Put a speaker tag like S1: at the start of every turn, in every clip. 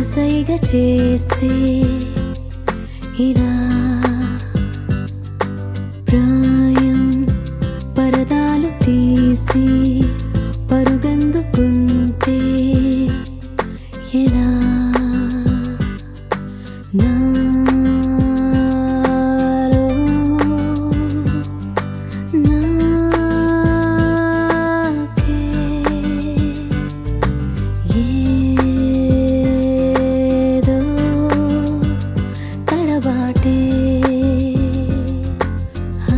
S1: సైగ చేస్తే ఇలా ప్రాయం పరదాలు తీసి పరుగందుకుంటే ఎలా నాలో నాకే ఏదో తడబాటే ఆ.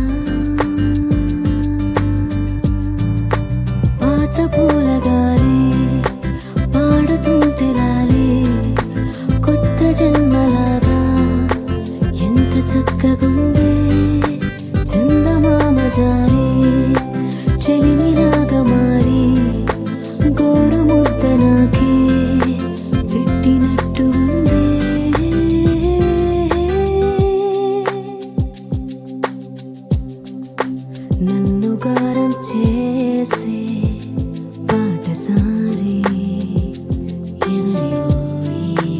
S1: పాత పూల గాలి పాడుతుంటే లాలి కొత్త జన్మలాగా ఎంత చక్కగుందే చందమామ జారి చెలిమిలాగా మారి గోరు ముద్ద నాకే పెట్టినట్టు ఉందే నన్ను గారం చేసే పాటసారి ఎదరిపోయి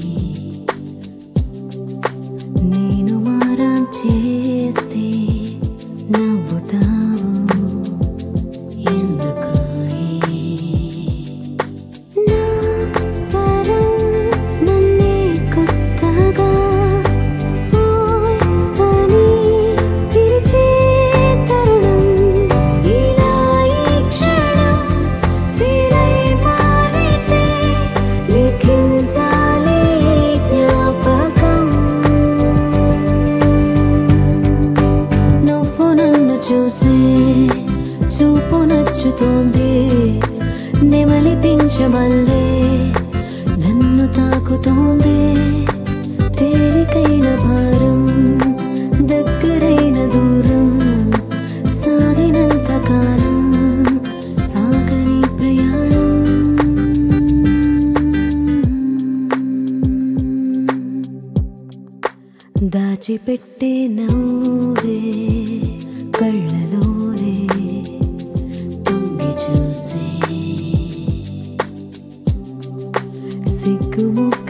S1: నేను మారం చేస్తే నవ్వుతావు ఎందుకోయి నా స్వరం నన్నే కొత్తగా ఓయ్ అని పిలిచే తరుణం ఇలా ఈ క్షణం సిరై మారితే లిఖించాలి ఈ జ్ఞాపకం నువ్వు నన్ను చూసే చూపు నచ్చుతోంది నెమలిపించమల్లే నన్ను తాకుతోంది తేలికైన భారం దగ్గరైన దూరం సాగినంత కాలం సాగని ప్రయాణం దాచిపెట్టే నవ్వే కళ్ళలోనే తొంగి చూసే సిగ్గుముఖ